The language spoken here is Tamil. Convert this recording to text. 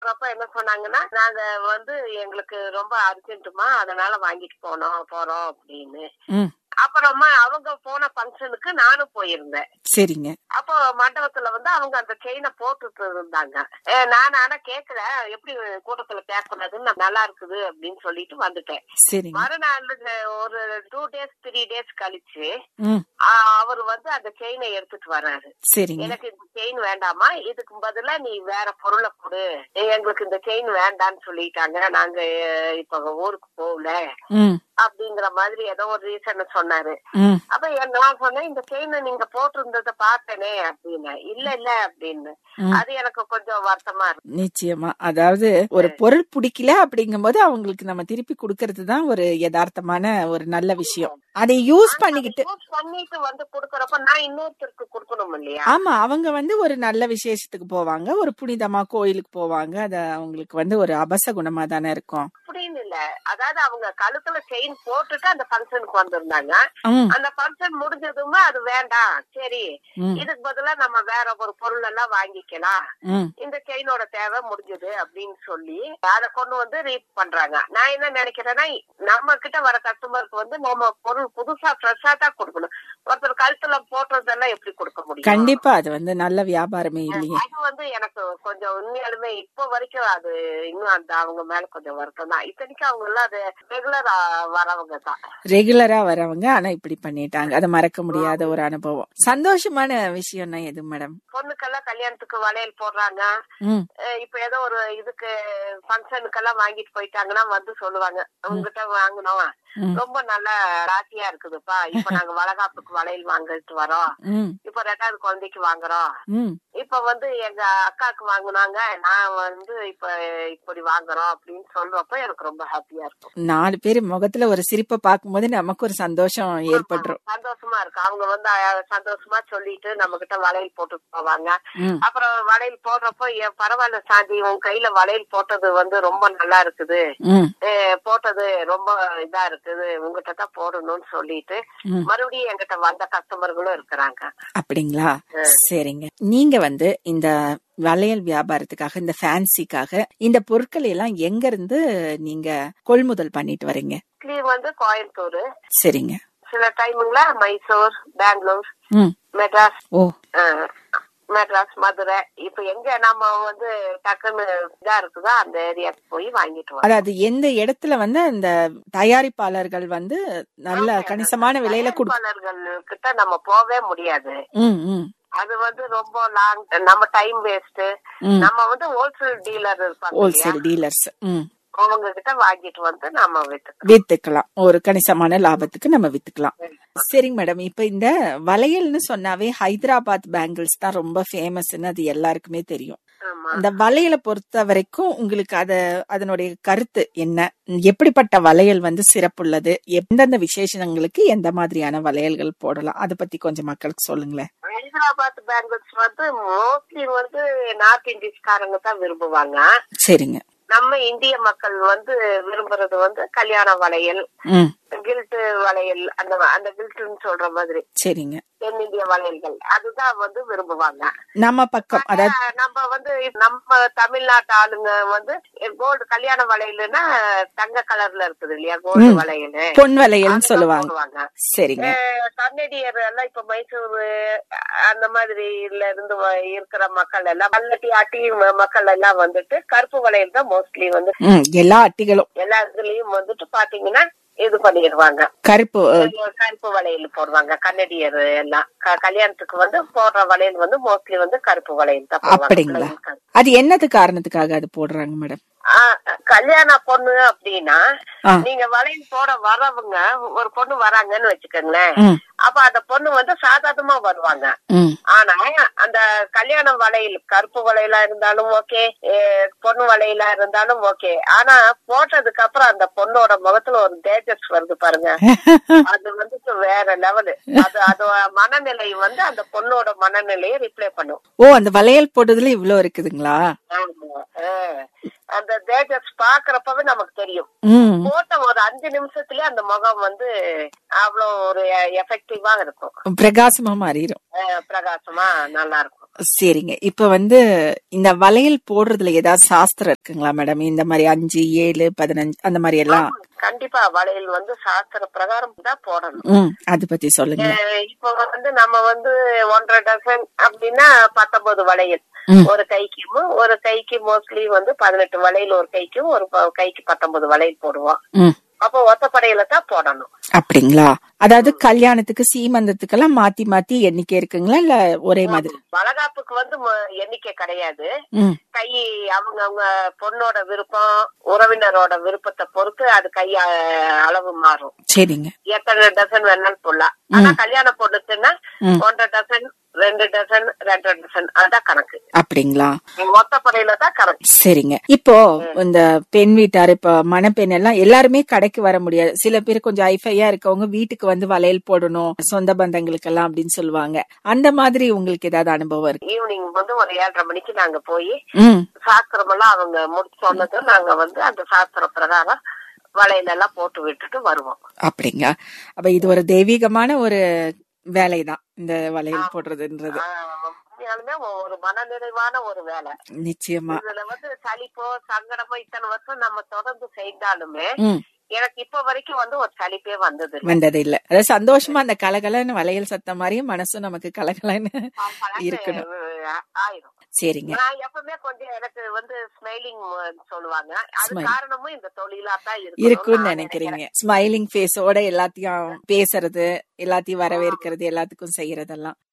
சொல்றப்ப என்ன சொன்னாங்கன்னா நாங்க வந்து எங்களுக்கு ரொம்ப அர்ஜென்ட்டுமா அதனால வாங்கிட்டு போனோம் போறோம் அப்படின்னு ம் அப்புறமா அவங்க போன ஃபங்க்ஷனுக்கு நானும் போயிருந்தேன் சரிங்க அப்போ மண்டபத்துல வந்து அவங்க அந்த செயினை போட்டுட்டு இருந்தாங்க அஹ் நான் ஆனா கேக்கல எப்படி கூட்டத்துல கேட்கக்கூடாதுன்னு நான் நல்லா இருக்குது அப்படின்னு சொல்லிட்டு வந்துட்டேன் சரிங்க மறுநாள் ஒரு டூ டேஸ் த்ரீ டேஸ் கழிச்சு ம் ஆஹ் அவர் வந்து அந்த செயினை எடுத்துட்டு வர்றாரு சரிங்க எனக்கு இந்த செயின் வேண்டாமா இதுக்கு பதிலா நீ வேற பொருளை கொடு எங்களுக்கு இந்த செயின் வேண்டான்னு சொல்லிட்டாங்க நாங்க அஹ், இப்ப ஊருக்கு போகல ம் அப்படிங்கிற மாதிரி ஏதோ ஒரு ரீசன் சொன்னாரு ம் அப்ப என் நான் சொன்னேன் இந்த செயினை நீங்க போட்டிருந்ததை பார்த்தேனே அப்படின்னு இல்ல இல்ல அப்படின்னு ம். அது எனக்கு கொஞ்சம் வருத்தமா இருக்கு நிச்சயமா அதாவது ஒரு பொருள் பிடிக்கல அப்படிங்கும்போது அவங்களுக்கு நம்ம திருப்பி கொடுக்கறது தான் ஒரு யதார்த்தமான ஒரு நல்ல விஷயம் அதை யூஸ் பண்ணிக்கிட்டு யூஸ் பண்ணிட்டு வந்து குடுக்கறப்ப நான் இன்னொருத்தருக்கு கொடுக்கணும் இல்லையா ஆமா அவங்க வந்து ஒரு நல்ல விசேஷத்துக்கு போவாங்க ஒரு புனிதமா கோயிலுக்கு போவாங்க அது அவங்களுக்கு வந்து ஒரு அபசகுணமா தானே இருக்கும் அப்படின்னு இல்ல அதாவது அவங்க கழுத்துல செயின் போட்டுட்டு அந்த ஃபங்க்ஷனுக்கு வந்திருந்தாங்க ம், அந்த ஃபங்க்ஷன் முடிஞ்சதுமே அது வேண்டாம் சரி ம், இதுக்கு பதிலா நம்ம வேற ஒரு பொருள் எல்லாம் வாங்கிக்கலாம் ம், இந்த செயினோட தேவை முடிஞ்சது அப்படின்னு சொல்லி அதை கொண்டு வந்து ரீட் பண்றாங்க நான் என்ன நினைக்கிறேன்னா நம்ம கிட்ட வர கஸ்டமருக்கு வந்து நம்ம பொருள் புதுசா ஃப்ரெஷ்ஷா தான் கொடுக்கணும் ஒருத்தர் கழுத்துல போட்டுறதெல்லாம் எப்படி கொடுக்க முடியும் கண்டிப்பா அது வந்து நல்ல வியாபாரமே இல்லையே அது வந்து எனக்கு கொஞ்சம் உண்மையாலுமே இப்போ வரைக்கும் அது இன்னும் அந்த அவங்க மேல கொஞ்சம் வருத்தம் தான் இத்தனைக்கும் அவங்க எல்லாம் அது ரெகுலர் வரவங்க தான் ரெகுலரா வரவங்க ஆனா இப்படி பண்ணிட்டாங்க அதை மறக்க முடியாத ஒரு அனுபவம் சந்தோஷமான விஷயம்னா எது மேடம் பொண்ணுக்கெல்லாம் கல்யாணத்துக்கு வளையல் போடுறாங்க ம் அஹ் இப்ப ஏதோ ஒரு இதுக்கு ஃபங்க்ஷனுக்கெல்லாம் வாங்கிட்டு போயிட்டாங்கன்னா வந்து சொல்லுவாங்க உங்ககிட்ட வாங்கினோம் ம். ரொம்ப நல்ல ராசியா இருக்குதுப்பா இப்ப நாங்க வளகாப்புக்கு வளையல் வாங்கிட்டு வரோம் ம் இப்ப ரெண்டாவது குழந்தைக்கு வாங்குறோம் ம் இப்ப வந்து எங்க அக்காக்கு வாங்குனாங்க நான் வந்து இப்ப இப்படி வாங்குறோம் அப்படின்னு சொல்றப்ப எனக்கு ரொம்ப ஹாப்பியா இருக்கும் நாலு பேர் முகத்துல ஒரு சிரிப்பை பார்க்கும்போது நமக்கு ஒரு சந்தோஷம் ஏற்பட்டுரும் சந்தோஷமா இருக்கு அவங்க வந்து அஹ், சந்தோஷமா சொல்லிட்டு நம்ம கிட்ட வளையல் போட்டு போவாங்க ம் அப்புறம் வளையல் போடுறப்போ "ஏன் பரவாயில்ல சாந்தி உன் கையில வளையல் போட்டது வந்து ரொம்ப நல்லா இருக்குது ம் அஹ், போட்டது ரொம்ப இதா இருக்குது உங்ககிட்ட தான் போடணும்னு சொல்லிட்டு ம். மறுபடியும் என்கிட்ட வந்த கஸ்டமர்களும் இருக்கிறாங்க அப்படிங்களா சரிங்க நீங்க வந்து இந்த வளையல் வியாபாரத்துக்காக இந்த ஃபேன்சிக்காக இந்த பொருட்களை எல்லாம் எங்க இருந்து நீங்க கொள்முதல் பண்ணிட்டு வரீங்க ஸ்லீவ் வந்து கோயம்புத்தூர் சரிங்க சில டைமுங்களா மைசூர் பெங்களூர் ம் மெட்ராஸ் ஓ அஹ், மெட்ராஸ் மதுரை இப்ப எங்க நம்ம வந்து டக்குன்னு இதா இருக்குதோ அந்த ஏரியாக்கு போய் வாங்கிட்டு வரோம் அதாவது எந்த இடத்துல வந்து அந்த தயாரிப்பாளர்கள் வந்து நல்ல கணிசமான விலையில கொடு தயாரிப்பாளர்கள் கிட்ட நம்ம போவே முடியாது ம் ம் அது வந்து ரொம்ப லாங் நம்ம டைம் வேஸ்ட் ம் நம்ம வந்து ஹோல்சேல் டீலர் இருப்பாங்க இல்லையா ஹோல்சேல் டீலர்ஸ் ம் அவங்க கிட்ட வாங்கிட்டு வந்து நம்ம வித்துக்கலாம் வித்துக்கலாம் ஒரு கணிசமான லாபத்துக்கு நம்ம வித்துக்கலாம் சரிங்க மேடம் இப்ப இந்த வளையல்னு சொன்னாவே ஹைதராபாத் பேங்கிள்ஸ் தான் ரொம்ப ஃபேமஸ்னு அது எல்லாருக்குமே தெரியும் ஆமா அந்த வளையலை பொறுத்த வரைக்கும் உங்களுக்கு அத அதனுடைய கருத்து என்ன எப்படிப்பட்ட வளையல் வந்து சிறப்புள்ளது எந்தெந்த விசேஷங்களுக்கு எந்த மாதிரியான வளையல்கள் போடலாம் அதை பத்தி கொஞ்சம் மக்களுக்கு சொல்லுங்களேன் ஹைதராபாத் பேங்கிள்ஸ் வந்து மோஸ்ட்லி வந்து நார்த் இந்தியஸ்காரங்க தான் விரும்புவாங்க சரிங்க நம்ம இந்திய மக்கள் வந்து விரும்புறது வந்து கல்யாண வளையல் ம் கில்ட்டு வளையல் அந்த அந்த கில்ட்டுன்னு சொல்ற மாதிரி சரிங்க தென்னிந்திய வளையல்கள் அதுதான் வந்து விரும்புவாங்க நம்ம பக்கம் அதாவது ஆனா, நம்ம வந்து நம்ம தமிழ்நாட்டு ஆளுங்க வந்து கோல்டு கல்யாண வளையல்னா தங்க கலர்ல இருக்குது இல்லையா கோல்டு ம். வளையல் பொன் வளையல்னு சொல்லுவாங்க போடுவாங்க சரிங்க அஹ் கன்னடியர் எல்லாம் இப்ப மைசூர் அந்த மாதிரில இருந்து வ- இருக்கிற மக்கள் எல்லாம் பல்லட்டி ஆட்டி ம- மக்கள் எல்லாம் வந்துட்டு கருப்பு வளையல் தான் மோஸ்ட்லி வந்து ம் எல்லா அட்டிகளும் எல்லா இதுலயும் வந்துட்டு பாத்தீங்கன்னா இது பண்ணிடுவாங்க கருப்பு அஹ், கருப்பு வளையல் போடுவாங்க கன்னடியர் எல்லாம் க- கல்யாணத்துக்கு வந்து போடுற வளையல் வந்து மோஸ்ட்லி வந்து கருப்பு வளையல் தான் போடுவாங்க. அப்படிங்களா அது என்னது காரணத்துக்காக அது போடுறாங்க மேடம் ஆ, கல்யாண பொண்ணு அப்படின்னா ஆ. நீங்க வளையல் போட வரவங்க ஒரு பொண்ணு வராங்கன்னு வச்சுக்கோங்களேன் ம் அப்ப அந்த பொண்ணு வந்து சாதாரணமா வருவாங்க ம் ஆனா அந்த கல்யாண வளையல் கருப்பு வளையலா இருந்தாலும் ஓகே பொண்ணு வளையலா இருந்தாலும் ஓகே ஆனா போட்டதுக்கு அப்புறம் அந்த பொண்ணோட முகத்துல ஒரு தேஜஸ் வருது பாருங்க அது வந்துட்டு வேற லெவலு அது அது மனநிலை வந்து அந்த பொண்ணோட மனநிலையை ரிப்ளை பண்ணும் ஓ அந்த வளையல் போட்டதுல இவ்ளோ இருக்குதுங்களா ஆமா. ஆ. அந்த தேஜஸ் பாக்குறப்பவே நமக்கு தெரியும் ம் போட்ட ஒரு அஞ்சு நிமிஷத்துலயே அந்த முகம் வந்து அவ்வளவு ஒரு எஃபெக்டிவா இருக்கும் பிரகாசமா மாறிடும் அஹ் பிரகாசமா நல்லா இருக்கும் சரிங்க இப்ப வந்து இந்த வளையல் போடுறதுல ஏதாவது சாஸ்திரம் இருக்குங்களா மேடம் இந்த மாதிரி அஞ்சு ஏழு பதினஞ்சு அந்த மாதிரி எல்லாம் கண்டிப்பா வளையல் வந்து சாஸ்திர பிரகாரம் தான் போடணும் ம் அது பத்தி சொல்லுங்க அஹ் இப்போ வந்து நம்ம வந்து ஒன்றரை டசன் அப்படின்னா பத்தொன்பது வளையல் ம். ஒரு கைக்கும் ஒரு கைக்கு மோஸ்ட்லி வந்து பதினெட்டு வளையல் ஒரு கைக்கும் ஒரு ப- கைக்கு பத்தொன்பது வளையல் போடுவோம் ம் அப்போ ஒத்தப்படையில தான் போடணும் அப்படிங்களா அதாவது கல்யாணத்துக்கு சீமந்தத்துக்கெல்லாம் மாத்தி மாத்தி எண்ணிக்கை இருக்குங்களா இல்ல ஒரே மாதிரி வளகாப்புக்கு வந்து ம- எண்ணிக்கை கிடையாது ம் கை அவங்க அவங்க பொண்ணோட விருப்பம் உறவினரோட விருப்பத்தை பொறுத்து அது கை அஹ், அளவு மாறும் சரிங்க எத்தனை டசன் வேணாலும் போடலாம் ஆனா கல்யாண பொண்ணுக்குன்னா ம். ஒன்றரை டசன் ரெண்டு டசன் ரெண்டரை டசன் அதான் கணக்கு அப்படிங்களா மொத்த படையில தான் கணக்கு சரிங்க இப்போ இந்த பெண் வீட்டார் இப்ப மணப்பெண் எல்லாம் எல்லாருமே கடைக்கு வர முடியாது சில பேர் கொஞ்சம் ஐஃபையா இருக்கவங்க வீட்டுக்கு வந்து வளையல் போடணும் சொந்த பந்தங்களுக்கு எல்லாம் அப்படின்னு சொல்லுவாங்க அந்த மாதிரி உங்களுக்கு ஏதாவது அனுபவம் இருக்கு ஈவினிங் வந்து ஒரு ஏழரை மணிக்கு நாங்க போய் ம் சாஸ்திரம் எல்லாம் அவங்க முடிச்சு சொன்னதும் நாங்க வந்து அந்த சாஸ்திர பிரகாரம் வளையல் எல்லாம் போட்டு விட்டுட்டு வருவோம் அப்படிங்க அப்ப இது ஒரு தெய்வீகமான ஒரு வேலைதான் இந்த வளையல் போடுறதுன்றது ஆஹ் உண்மையாலுமே ஒரு மனநிறைவான ஒரு வேலை நிச்சயமா இதுல வந்து சலிப்போ சங்கடமோ இத்தனை வருஷம் நம்ம தொடர்ந்து செய்தாலுமே ம் எனக்கு இப்ப வரைக்கும் வந்து ஒரு சலிப்பே வந்தது இல்ல. வந்தது இல்ல அதாவது சந்தோஷமா அந்த கலகலன்னு வளையல் சத்தம் மாதிரியும் மனசும் நமக்கு கலகலன்னு பழக்கம் இருக்கணும். அஹ் ஆயிரும் சரிங்க நான் எப்பவுமே கொஞ்சம் எனக்கு வந்து ஸ்மைலிங் சொல்லுவாங்க அது Smile. காரணமும் இந்த தொழிலா தான் இருக்கும்னு நான் நினைக்கிறீங்க ஸ்மைலிங் ஃபேஸோட எல்லாத்தையும் பேசுறது எல்லாத்தையும் வரவேற்கிறது எல்லாத்துக்கும் செய்யறதெல்லாம்